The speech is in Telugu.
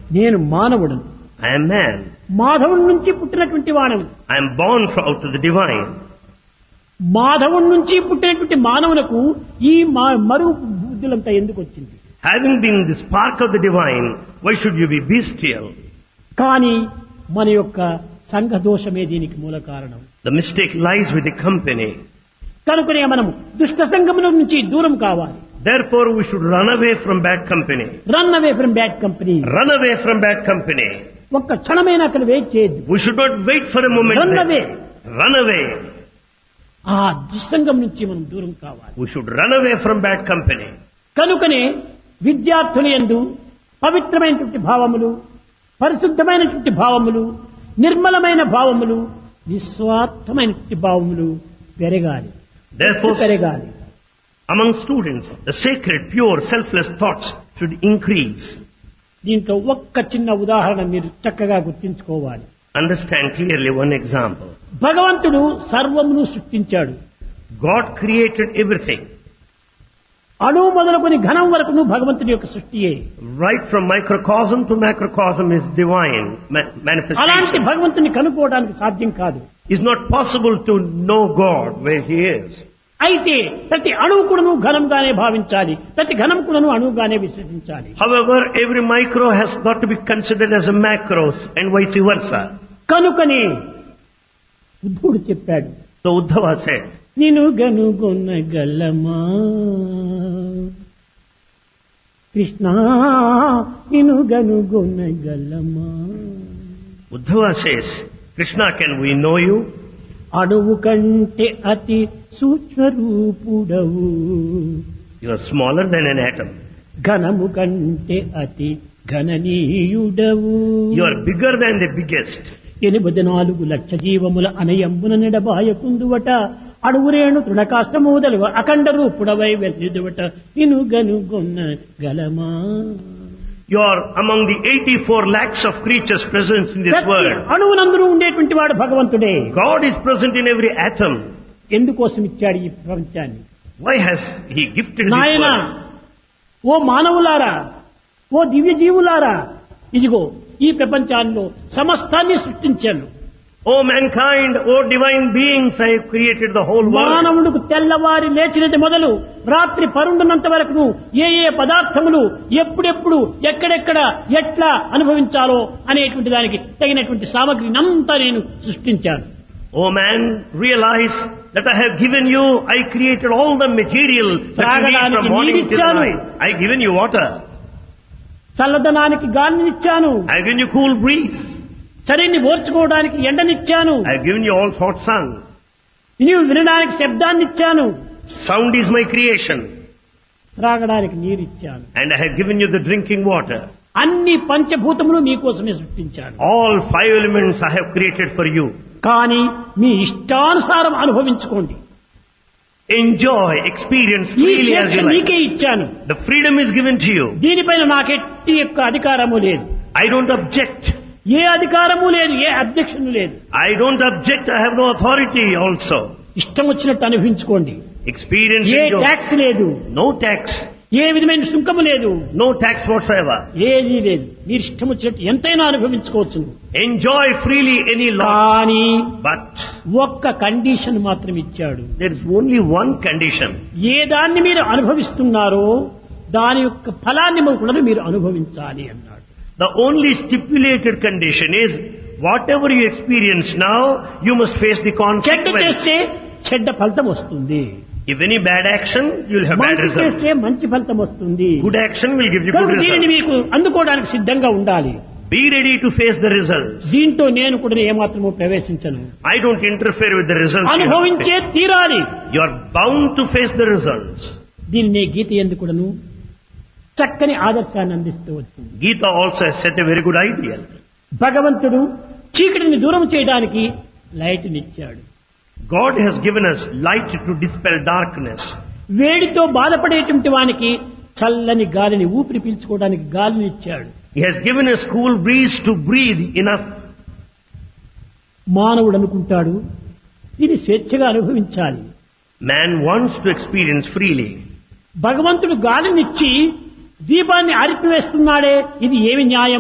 నేను మానవుడను I am man. మాధవుడి నుంచి పుట్టినటువంటి వాడను I am born from, out of the divine. మాధవుడి నుంచి పుట్టినటువంటి మానవులకు ఈ మా- మరుగు బుద్ధులంతా ఎందుకు వచ్చింది Having been the spark of the divine, why should you be bestial? కానీ మన యొక్క సంఘ దోషమే దీనికి మూల కారణం The mistake lies with the company. కనుకనే మనము దుష్ట సంఘముల నుంచి దూరం కావాలి Therefore, we should run away from bad company. Run away from bad company Run away from bad company. ఒక్క క్షణమైనా అక్కడ వెయిట్ చేయొద్దు We should not wait for a moment. Run there. away. Run away. ఆ దుస్సంగం నుంచి మనం దూరం కావాలి We should run away from bad company. కనుకనే విద్యార్థుల యందు పవిత్రమైనటువంటి భావములు పరిశుద్ధమైనటువంటి భావములు నిర్మలమైన భావములు నిస్వార్థమైనటువంటి భావములు పెరగాలి Therefore, పెరగాలి among students, the sacred, pure, selfless thoughts should increase. దీంట్లో ఒక్క చిన్న ఉదాహరణ మీరు చక్కగా గుర్తించుకోవాలి Understand clearly one example. భగవంతుడు సర్వమును సృష్టించాడు God created everything. అణువు మొదలుకొని ఘనం వరకును భగవంతుడి యొక్క సృష్టియే Right from microcosm to macrocosm is divine ma- అలాంటి manifestation. భగవంతుని కనుక్కోవడానికి సాధ్యం కాదు It's not possible to know God where He is. అయితే ప్రతి అణువు కూడాను ఘనంగానే భావించాలి ప్రతి ఘనం కూడాను అణువుగానే విశ్వసించాలి However, every micro has got to be considered as a macros and vice versa. కనుకనే ఉద్ధవుడు చెప్పాడు So Uddhava said, నిను గనుగొనగలమా కృష్ణ నిను గనుగొనగలమా Uddhava says, Krishna, can we know you? అణువు కంటే అతి సూక్ష్మరూపుడవు You are smaller than an atom. ఘనము కంటే అతి ఘననీయుడవు You are bigger than the biggest. ఎనిమిది నాలుగు లక్ష జీవముల అనయంబున నిడబాయకుందువట అడుగురేణు తృణకాష్టమూదలు అఖండ రూపుడవై వెల్లిదువట ఇను గనుగొన్న గలమా You are among the 84 lakhs of creatures present in this ప్రతి world. అణువునందరూ ఉండేటువంటి వాడు భగవంతుడే God is present in every atom. ఎందుకోసం ఇచ్చాడు ఈ ప్రపంచాన్ని Why has He gifted this నాయన world? ఓ మానవులారా ఓ దివ్య జీవులారా ఇదిగో ఈ ప్రపంచాల్లో సమస్తాన్ని సృష్టించాను O mankind, O divine beings, I have created the whole world. మానవుడికి తెల్లవారి లేచినది మొదలు రాత్రి పరుండున్నంత వరకు ఏ ఏ పదార్థములు ఎప్పుడెప్పుడు ఎక్కడెక్కడ ఎట్లా అనుభవించాలో అనేటువంటి దానికి తగినటువంటి సామగ్రిని అంతా నేను సృష్టించాను O man, realize that I have given you, I created all the material that you need త్రాగడానికి from morning till నీరిచ్చాను. night. I have given you water. చల్లదనానికి గాలినిచ్చాను I have given you cool breeze. చలిని ఓర్చుకోవడానికి ఎండనిచ్చాను I have given you all hot sun. నీవు వినడానికి శబ్దాన్నిచ్చాను Sound is my creation. త్రాగడానికి నీరిచ్చాను And I have given you the drinking water. అన్ని పంచభూతములు మీకోసమే సృష్టించాను All five elements I have created for you. కానీ మీ ఇష్టానుసారం అనుభవించుకోండి Enjoy, experience ఈ freely as స్వేచ్ఛ you like. మీకే ఇచ్చాను The freedom is given to you. దీనిపైన నాకెట్టి యొక్క అధికారము లేదు I don't object. ఏ అధికారము లేదు ఏ అధ్యక్షులు లేదు I don't object. I have no authority also. ఇష్టం వచ్చినట్టు అనుభవించుకోండి Experience ఏ enjoy. ట్యాక్స్ లేదు No tax. ఏ విధమైన సుంకము లేదు No tax whatsoever. ఏదీ లేదు మీరు ఇష్టం వచ్చినట్టు ఎంతైనా అనుభవించుకోవచ్చు Enjoy freely any law. కానీ But ఒక్క కండిషన్ మాత్రం ఇచ్చాడు there is only one condition. ఏ దాన్ని మీరు అనుభవిస్తున్నారో దాని యొక్క ఫలాన్ని కూడా మీరు అనుభవించాలి అన్నాడు The only stipulated condition is whatever you experience now, you must face the చెడ్డ consequence. చేస్తే చెడ్డ ఫలితం వస్తుంది If any bad action, you will have bad మంచి result. చేస్తే మంచి ఫలితం వస్తుంది Good action will give you good కనుక దీనిని result. మీకు అందుకోవడానికి సిద్ధంగా ఉండాలి Be ready to face the results. దీంతో నేను కూడా ఏమాత్రము ప్రవేశించను I don't interfere with the results. you have to అనుభవించే face. తీరాలి You are bound to face the results. దీనిని గీత ఎందుకుడను చక్కని ఆదర్శాన్ని అందిస్తూ వచ్చింది Gita also has set a very good ideal. భగవంతుడు చీకటిని దూరం చేయడానికి లైట్నిచ్చాడు God has given us light to dispel darkness. వేడితో బాధపడేటువంటి వానికి చల్లని గాలిని ఊపిరి పీల్చుకోవడానికి గాలిని ఇచ్చాడు He has given us cool breeze to breathe enough. మానవుడు అనుకుంటాడు ఇది స్వేచ్ఛగా అనుభవించాలి Man wants to experience freely. భగవంతుడు గాలినిచ్చి దీపాన్ని ఆరిపివేస్తున్నాడే ఇది ఏమి న్యాయం